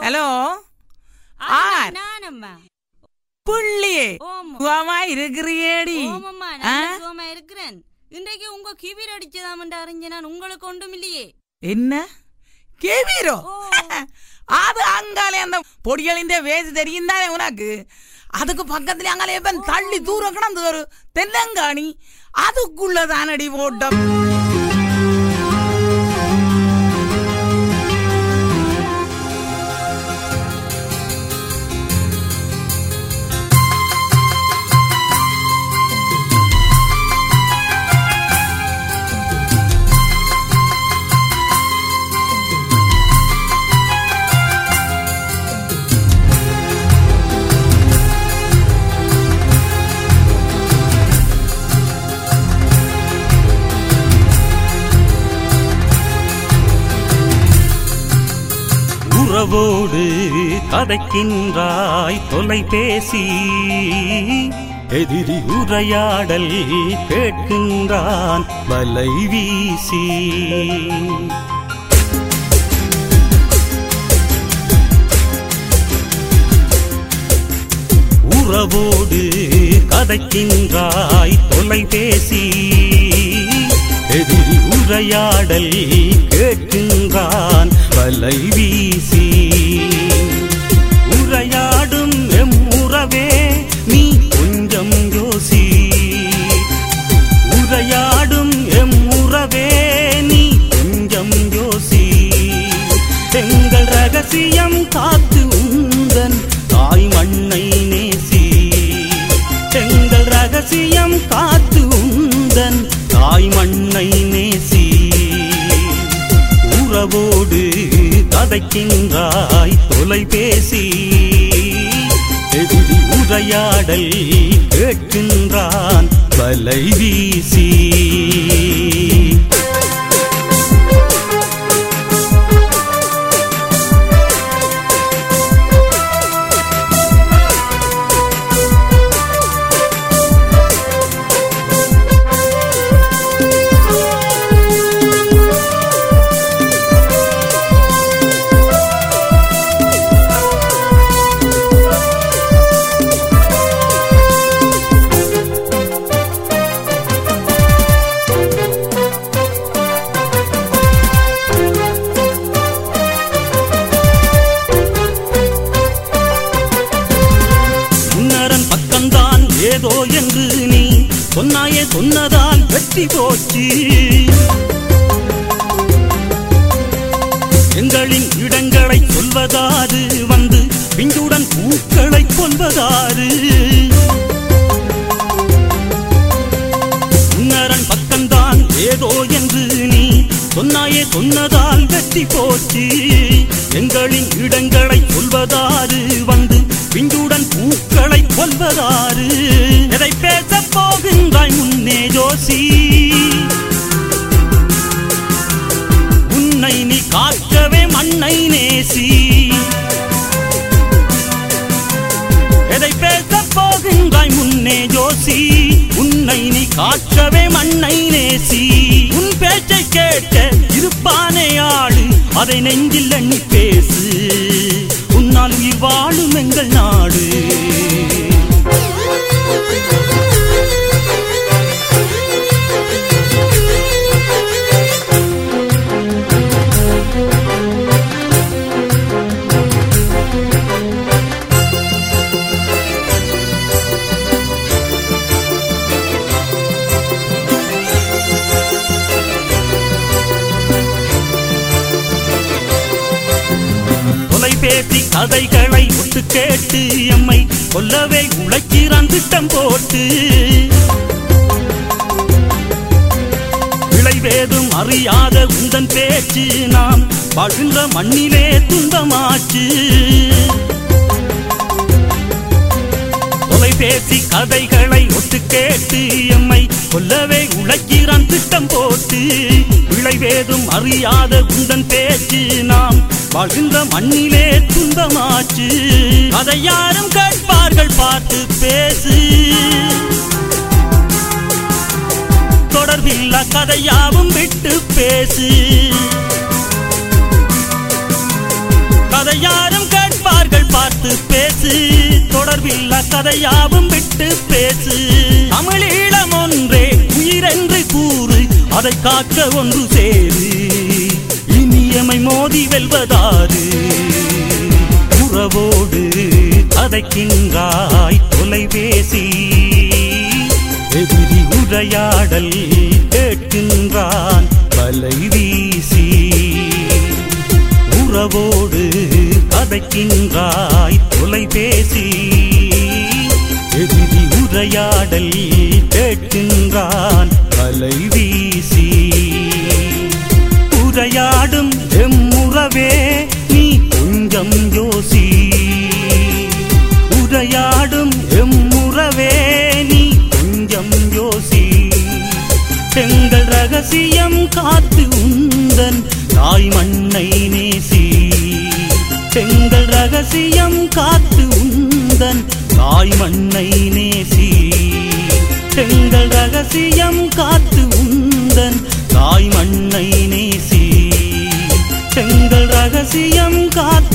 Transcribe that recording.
Hello ஆ, R நானம்மா புள்ளியே ஓமா சுகமா இருக்கிறியேடி ஓமம்மா ஆ? நான் சுகமா இருக்கிறேன் இன்றைக்கு உங்க கிபீர் அடிச்சதாமண்டு அறிஞ்ச நான் உங்களுக்கு ஒன்றும் இல்லையே என்ன கேவீரோ ஓ. அது அங்காலே அந்த பொடிகளின் வேசி தெரியும் தானே உனக்கு அதுக்கு பக்கத்துல அங்காலே எப்ப தள்ளி தூரம் கிடந்து ஒரு தென்னங்காணி அதுக்குள்ள தானடி போட்டோம் உறவோடு கதைக்கின்றாய் தொலைபேசி எதிரி உரையாடல் கேட்கின்றான் வலை வீசி உறவோடு கதைக்கின்றாய் தொலைபேசி எதிரி உரையாடல் கேட்கின்றான் வலை வீசி உரையாடும் எம் உறவே நீ கொஞ்சம் யோசி உரையாடும் எம் உறவே நீ கொஞ்சம் யோசி எங்கள் ரகசியம் காத்து உந்தன் தாய் மண்ணை நேசி எங்கள் ரகசியம் காத்து உந்தன் தாய் மண்ணை நேசி உறவோடு கதைக்கின்றாய் தொலைபேசி எதிரி உரையாடல் கேட்கின்றான் வலை வீசி முன்னரன் பக்கம்தான் ஏதோ என்று நீ சொன்னாயே சொன்னதால் வெற்றி போச்சு எங்களின் இடங்களை சொல்வதாறு வந்து பிஞ்சுடன் பூக்களை கொள்வதாறு முன்னரன் பக்கம்தான் ஏதோ என்று நீ சொன்னாயே சொன்னதால் வெற்றி போச்சு எங்களின் இடங்களை சொல்வதாறு வந்து பிஞ்சுடன் பூக்களை கொள்வதாறு எதை பேசப் போகின்றாய் முன்னே ஜோசி உன்னை நீ காக்கவே மண்ணை நேசி எதை பேசப் போகின்றாய் முன்னே ஜோசி உன்னை நீ காக்கவே மண்ணை நேசி உன் பேச்சை கேட்க இருப்பானே ஆளு அதை நெஞ்சில் எண்ணி பேசு உன்னால் உயிர் வாழும் எங்கள் நாடு தொலைபேசி கதைகளை ஒட்டு கேட்டு எம்மை கொல்லவே உழைக்கிறான் திட்டம் போட்டு விளைவேதும் அறியாத உந்தன் பேச்சு நாம் வாழ்கின்ற மண்ணிலே துன்பமாச்சு தொலைபேசி கதைகளை ஒட்டு கேட்டு எம்மை கொல்லவே உழைக்கிறான் திட்டம் போட்டு விளைவேதும் அறியாத உந்தன் பேச்சு நாம் வாழ்கின்ற மண்ணிலே துன்பமாச்சு அதை யாரும் கேட்பார்கள் பார்த்து பேசு தொடர்பில்லா கதையாவும் விட்டு பேசு கதை யாரும் பார்த்து பேசு தொடர்பில்லா கதையாவும் விட்டு பேசு தமிழீழம் ஒன்றே உயிரென்று கூறு அதை காக்க ஒன்று சேரு இனியமை மோதி வெல்வதாறு உறவோடு கதைக்கின்றாய் தொலைபேசி எதிரி உரையாடல் கேட்கின்றான் வலை வீசி உறவோடு கதைக்கின்றாய் தொலைபேசி எதிரி உரையாடல் கேட்கின்றான் வலை வீசி உரையாடும் எம்முறவே நீ கொஞ்சம் யோசி உரையாடும் எம்முறவே நீ கொஞ்சம் யோசி எங்கள் ரகசியம் காத்து உந்தன் தாய் மண்ணை நேசி எங்கள் ரகசியம் காத்து உந்தன் தாய் மண்ணை நேசி எங்கள் ரகசியம் காத்து உந்தன் தாய் மண்ணை நேசி எங்கள் ரகசியம் காத்து